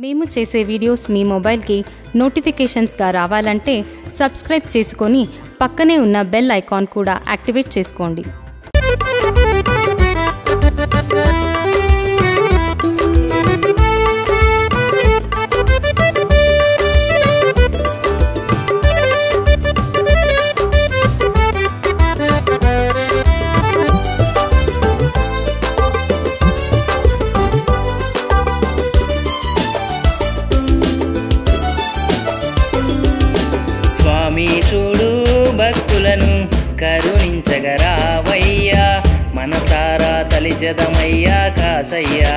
మేము చేసే వీడియోస్ మీ మొబైల్కి నోటిఫికేషన్స్గా రావాలంటే సబ్స్క్రైబ్ చేసుకొని పక్కనే ఉన్న బెల్ ఐకాన్ కూడా యాక్టివేట్ చేసుకోండి స్వామి చూడు భక్తులను కరుణించగరావయ్యా మనసారా తలిచెదమయ్యా కాసయ్యా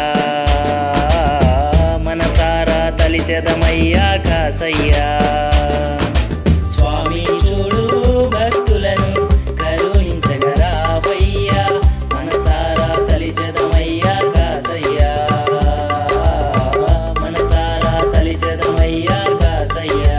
మనసారా తలిచెదమయ్యా కాసయ్యా స్వామి చూడు భక్తులను కరుణించగరావయ్యా మనసారా తలిచెదమయ్యా కాసయ్యా మనసారా తలిచెదమయ్యా కాసయ్యా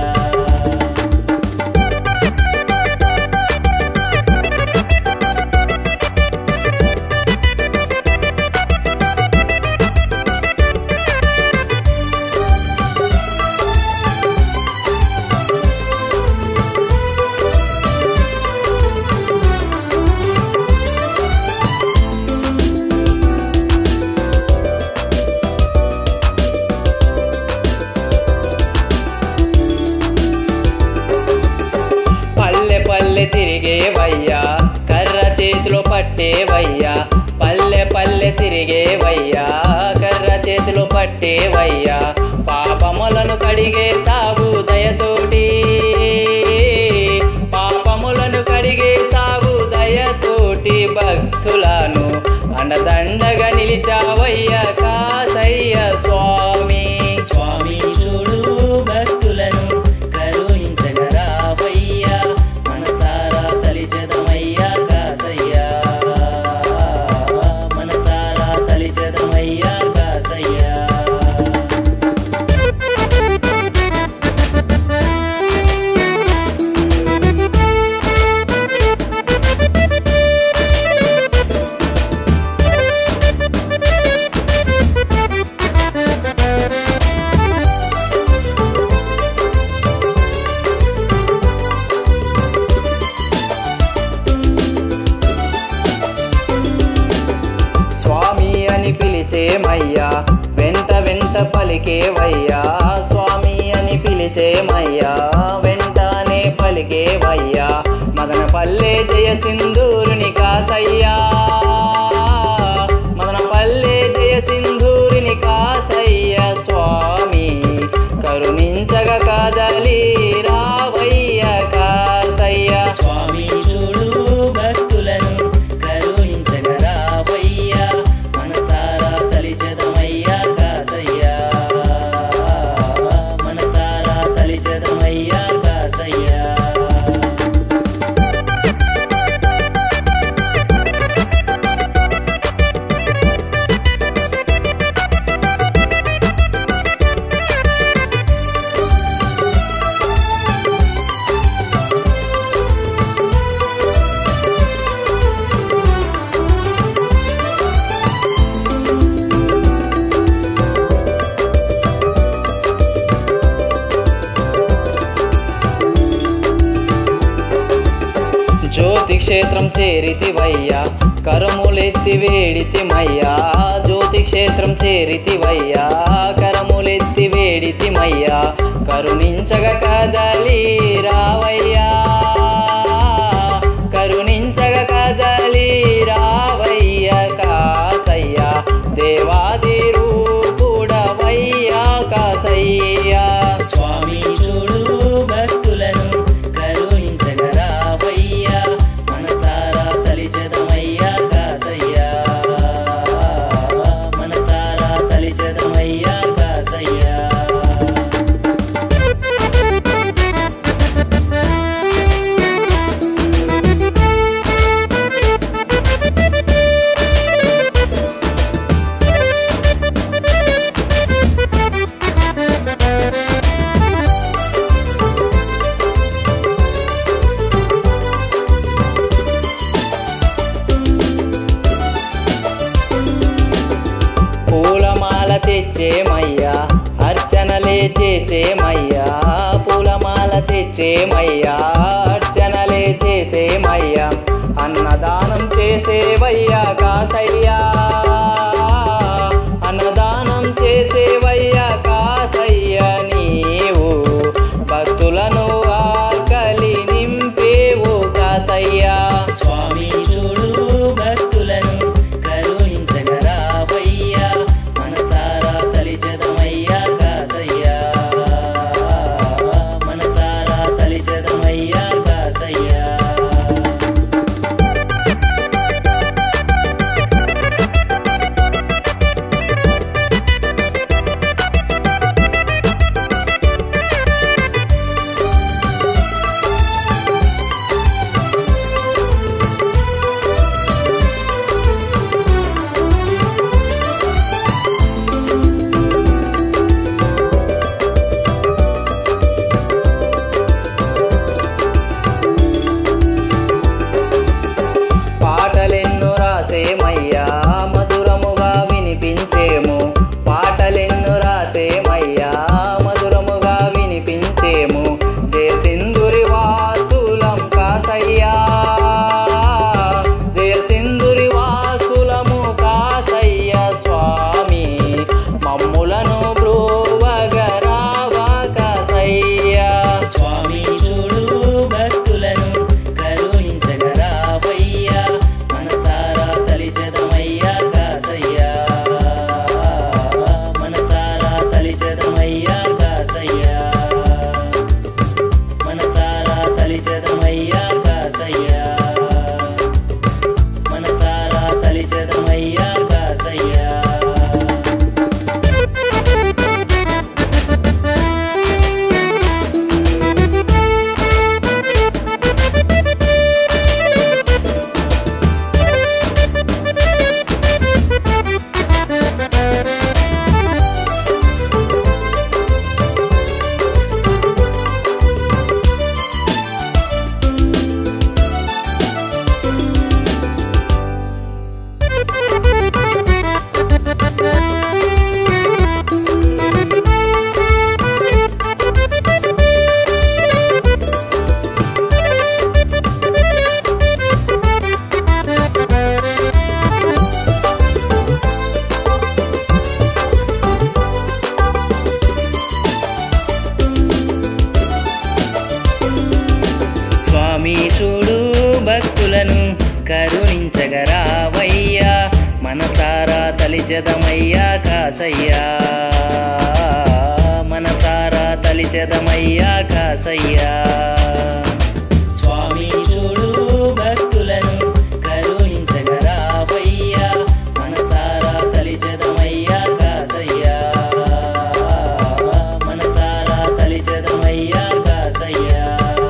పల్లె పల్లె తిరిగేవయ్యా కర్ర చేతిలో పట్టేవయ్యా పల్లె పల్లె తిరిగేవయ్యా కర్ర చేతిలో పట్టేవయ్యా పాపములను కడిగే సాగు దయతోటి పాపములను కడిగే సాగు దయతోటి భక్తులను అండదండగా నిలిచావయ్యా కాసయ్య స్వామి స్వామి చూడు భక్తులను కరుణించగరావయ్యా మనసారా తలిచెదమయ్యా కాసయ్యా మనసారా తలిచెదమయ్యా కాసయ్యా స్వామి అని పిలిచేమయ్యా వెంట వెంట పలికేవయ్యా స్వామి అని పిలిచేమయ్యా వెంటనే పలికేవయ్యా మదన పల్లె జయ సింధూరుని కాసయ్యా మదన పల్లె జయ సింధూరిని కాసయ్య స్వామి కరుణించగ కాదలి రావయ్య కాసయ్య స్వామి చూడు భక్తులను కరుణించగరావయ్యా మనసారా తలిచెదమయ్యా కాసయ్యా మనసారా తలిచెదమయ్యా కాసయ్యా జ్యోతి క్షేత్రం చేరితివయ్యా కరములెత్తి వేడితిమయ్యా జ్యోతి క్షేత్రం చేరితివయ్యా కరములెత్తి వేడితిమయ్యా కరుణించగ కదలి రావయ్యా కరుణించగ కదలి రావయ్య కాసయ్యా దేవాది రూపుడవయ్యా కాసయ్యా స్వామి చూడు భక్తులను కరుణించగరావయ్యా మనసారా తలిచెదమయ్యా కాసయ్యా మనసారా తలిచెదమయ్యా కాసయ్యా పూలమాల తెచ్చేమయ్యా అర్చనలే చేసేమయ్యా పూలమాల తెచ్చేమయ్యా అర్చనలే చేసేమయ్యా అన్నదానం చేసేవయ్యా కాసయ్యా అన్నదానం చేసేవయ్యా కాసయ్యా నీవు భక్తులను ఆకలి నింపేవు కాసయ్యా స్వామి చూడు భక్తులను కరుణించగరావయ్యా మనసారా తలిచదమయ్యా కాసయ్యా మనసారా తలిచదమయ్యా కాసయ్యా పాటలెన్నో రాసేమయ్యా మధురముగా వినిపించేము పాటలెన్నో రాసేమయ్యా మధురముగా వినిపించేము జయ సింధురి వాసులం కాసయ్యా జయ సింధురి వాసులము కాసయ్య స్వామి మమ్ములను బ్రోవగరావా కాసయ్యా స్వామి చూడు భక్తులను కరుణించగరావయ్యా మనసారా తలిచదమయ్యా కాసయ్యా మనసారా తలిచదమయ్యా కాసయ్యా మనసారా తలిచదమయ్యా కాసయ్యా మనసారా తలిచదమయ్యా కాసయ్యా స్వామి చూడు భక్తులను కరుణించగరావయ్యా మనసారా తలిచదమయ్యా కాసయ్యా మనసారా తలిచదమయ్యా కాసయ్యా స్వామి చూడు భక్తులను కరుణించగరావయ్యా మనసారా తలిచదమయ్యా కాసయ్యా మనసారా తలిచదమయ్యా కాసయ్యా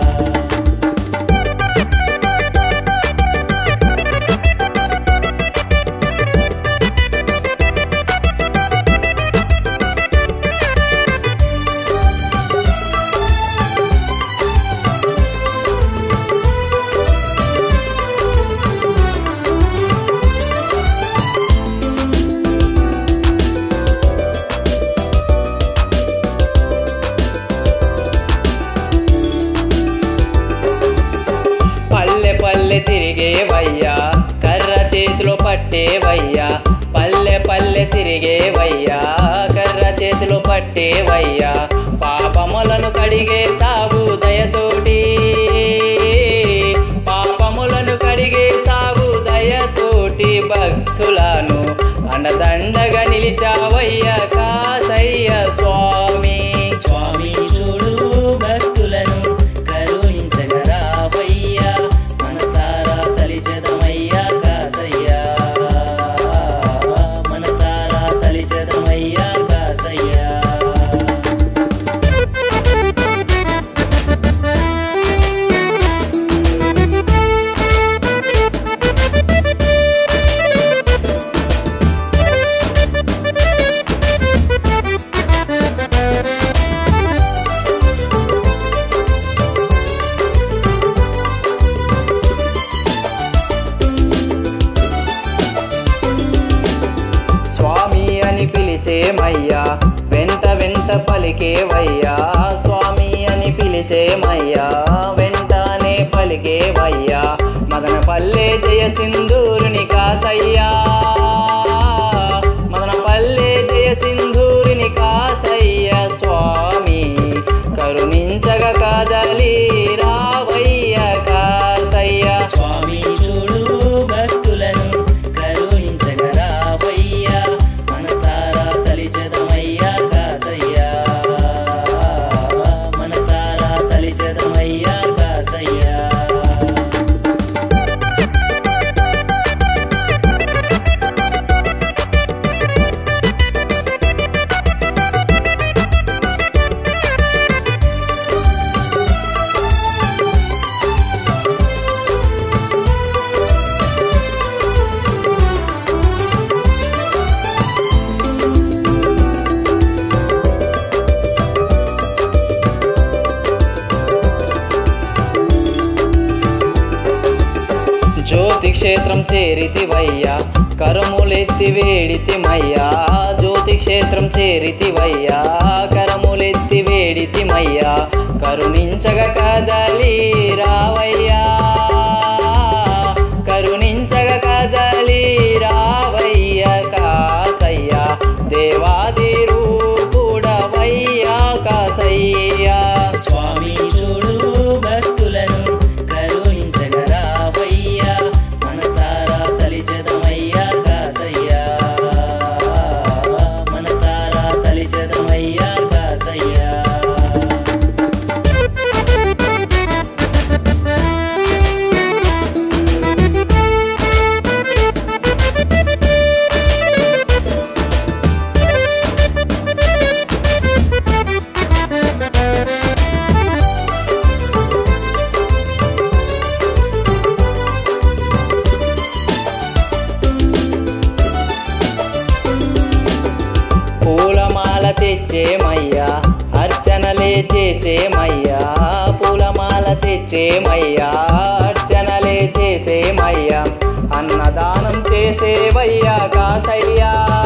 పల్లె పల్లె తిరిగేవయ్యా కర్ర చేతిలో పట్టేవయ్యా పల్లె పల్లె తిరిగేవయ్యా కర్ర చేతిలో పట్టేవయ్యా పాపములను కడిగే సాగు దయతోటి పాపములను కడిగే సాగు దయతోటి భక్తులను అండదండగా నిలిచావయ్యా కాసయ్య స్వామి స్వామి చూడు భక్తులను కరుణించగరావయ్యా మనసారా తలిచదమయ్యా కాసయ్యా మనసారా తలిచదమయ్యా కాసయ్యా Thank పిలిచేమయ్యా వెంట వెంట పలికేవయ్యా స్వామి అని పిలిచేమయ్యా వెంటనే పలికేవయ్యా మదన పల్లె జయ సింధూరుని కాసయ్యా మదన పల్లె జయ సింధూరిని కాసయ్య స్వామి కరుణించగ కాదలి రావయ్య కాసయ్య స్వామి చూడు భక్తులను కరుణించగరావయ్యా మనసారా తలిచదమయ్యా కాసయ్యా మనసారా తలిచదమయ్యా కాసయ్యా జ్యోతి క్షేత్రం చేరితివయ్యా కరములెత్తి వేడితిమయ్యా జ్యోతి క్షేత్రం చేరితివయ్యా కరములెత్తి వేడితిమయ్యా కరుణించగ కదలి రావయ్యా కరుణించగ కదలి రావయ్య కాసయ్యా దేవాది రూపుడవయ్యా కాసయ్యా స్వామి చూడు భక్తులను కరుణించగరావయ్యా మనసారా తలిచదమయ్యా కాసయ్యా మనసారా తలిచదమయ్యా కాసయ్యా పూలమాల తెచ్చేమయ్యా అర్చనలే చేసేమయ్యా పూలమాల తెచ్చేమయ్యా అర్చనలే చేసేమయ్యా అన్నదానం చేసేవయ్యా కాసయ్యా